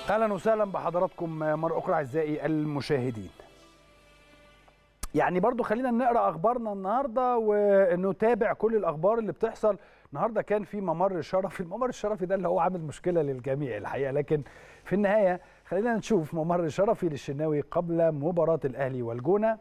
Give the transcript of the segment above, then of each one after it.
اهلا وسهلا بحضراتكم مره اخرى اعزائي المشاهدين يعني برضو خلينا نقرا اخبارنا النهارده ونتابع كل الاخبار اللي بتحصل النهارده كان في ممر شرفي الممر الشرفي ده اللي هو عامل مشكله للجميع الحقيقه لكن في النهايه خلينا نشوف ممر شرفي للشناوي قبل مباراه الاهلي والجونه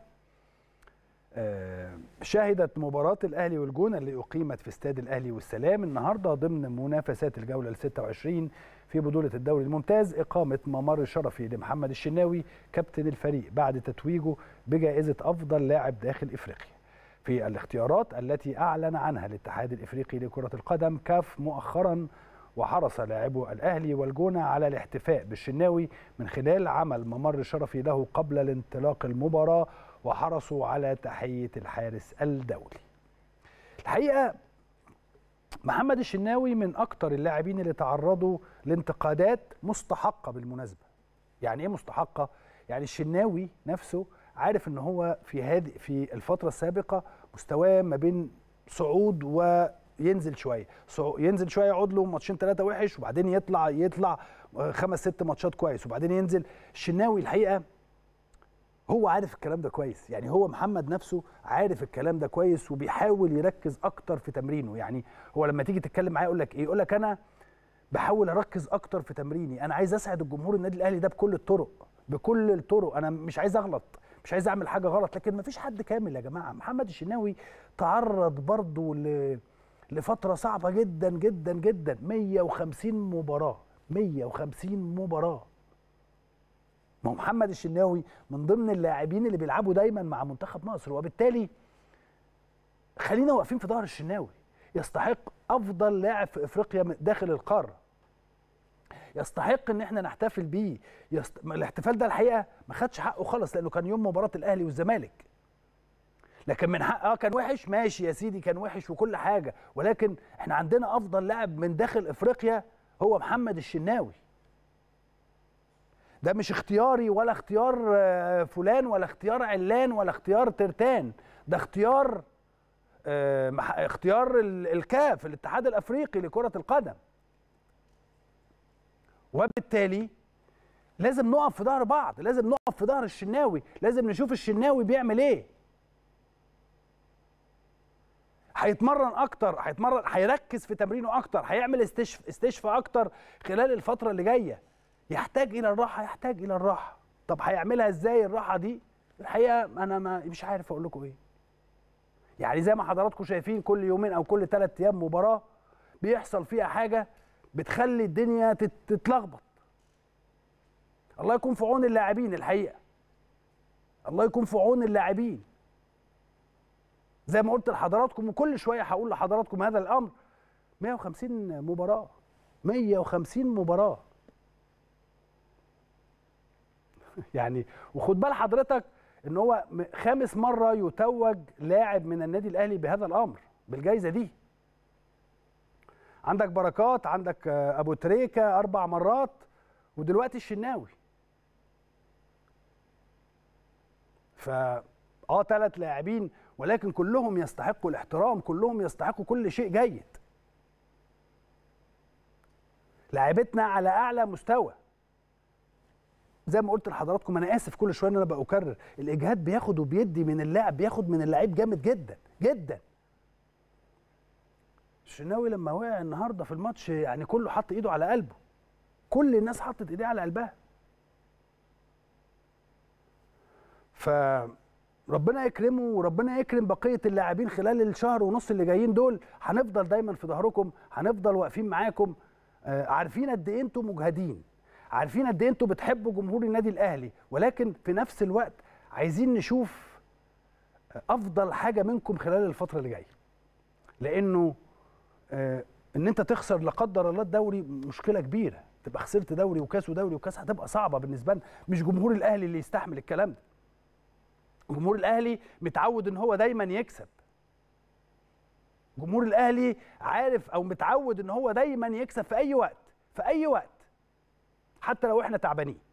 شهدت مباراة الأهلي والجونة اللي أقيمت في استاد الأهلي والسلام النهاردة ضمن منافسات الجولة ال 26 في بطولة الدوري الممتاز إقامة ممر شرفي لمحمد الشناوي كابتن الفريق بعد تتويجه بجائزة أفضل لاعب داخل إفريقيا في الاختيارات التي أعلن عنها الاتحاد الإفريقي لكرة القدم كاف مؤخرا وحرص لاعبو الأهلي والجونة على الاحتفاء بالشناوي من خلال عمل ممر شرفي له قبل الانطلاق المباراة وحرصوا على تحية الحارس الدولي الحقيقة محمد الشناوي من أكتر اللاعبين اللي تعرضوا لانتقادات مستحقة بالمناسبة يعني إيه مستحقة؟ يعني الشناوي نفسه عارف ان هو في هذه في الفتره السابقه مستواه ما بين صعود وينزل شويه ينزل شويه يقعد له ماتشين ثلاثه وحش وبعدين يطلع يطلع خمس ست ماتشات كويس وبعدين ينزل الشناوي الحقيقه هو عارف الكلام ده كويس يعني هو محمد نفسه عارف الكلام ده كويس وبيحاول يركز اكتر في تمرينه يعني هو لما تيجي تتكلم معاه يقول لك ايه يقول لك انا بحاول اركز اكتر في تمريني انا عايز اسعد الجمهور النادي الاهلي ده بكل الطرق بكل الطرق انا مش عايز اغلط مش عايز اعمل حاجه غلط لكن ما فيش حد كامل يا جماعه محمد الشناوي تعرض برضه ل... لفتره صعبه جدا جدا جدا 150 مباراه 150 مباراه ما هو محمد الشناوي من ضمن اللاعبين اللي بيلعبوا دايما مع منتخب مصر وبالتالي خلينا واقفين في ظهر الشناوي يستحق افضل لاعب في افريقيا داخل القاره يستحق ان احنا نحتفل بيه يست... الاحتفال ده الحقيقه ما خدش حقه خالص لانه كان يوم مباراه الاهلي والزمالك لكن من حق اه كان وحش ماشي يا سيدي كان وحش وكل حاجه ولكن احنا عندنا افضل لاعب من داخل افريقيا هو محمد الشناوي ده مش اختياري ولا اختيار فلان ولا اختيار علان ولا اختيار ترتان ده اختيار اه اختيار الكاف الاتحاد الافريقي لكره القدم وبالتالي لازم نقف في ظهر بعض لازم نقف في ظهر الشناوي لازم نشوف الشناوي بيعمل ايه هيتمرن اكتر هيتمرن هيركز في تمرينه اكتر هيعمل استشفاء استشفاء اكتر خلال الفتره اللي جايه يحتاج الى الراحه يحتاج الى الراحه طب هيعملها ازاي الراحه دي الحقيقه انا ما مش عارف اقول لكم ايه يعني زي ما حضراتكم شايفين كل يومين او كل ثلاث ايام مباراه بيحصل فيها حاجه بتخلي الدنيا تتلخبط الله يكون في عون اللاعبين الحقيقه الله يكون في عون اللاعبين زي ما قلت لحضراتكم وكل شويه هقول لحضراتكم هذا الامر 150 مباراه 150 مباراه يعني وخد بال حضرتك ان هو خامس مره يتوج لاعب من النادي الاهلي بهذا الامر بالجائزه دي عندك بركات عندك ابو تريكه اربع مرات ودلوقتي الشناوي ف اه ثلاث لاعبين ولكن كلهم يستحقوا الاحترام كلهم يستحقوا كل شيء جيد لاعبتنا على اعلى مستوى زي ما قلت لحضراتكم انا اسف كل شويه ان انا بكرر الاجهاد بياخد وبيدي من اللاعب بياخد من اللعيب جامد جدا جدا الشناوي لما وقع النهارده في الماتش يعني كله حط ايده على قلبه كل الناس حطت ايديها على قلبها فربنا يكرمه وربنا يكرم بقيه اللاعبين خلال الشهر ونص اللي جايين دول هنفضل دايما في ظهركم هنفضل واقفين معاكم عارفين قد ايه انتم مجهدين عارفين قد ايه انتم بتحبوا جمهور النادي الاهلي ولكن في نفس الوقت عايزين نشوف افضل حاجه منكم خلال الفتره اللي جايه لانه آه ان انت تخسر لا قدر الله الدوري مشكله كبيره تبقى خسرت دوري وكاس ودوري وكاس هتبقى صعبه بالنسبه لنا مش جمهور الاهلي اللي يستحمل الكلام ده جمهور الاهلي متعود ان هو دايما يكسب جمهور الاهلي عارف او متعود ان هو دايما يكسب في اي وقت في اي وقت حتى لو احنا تعبانين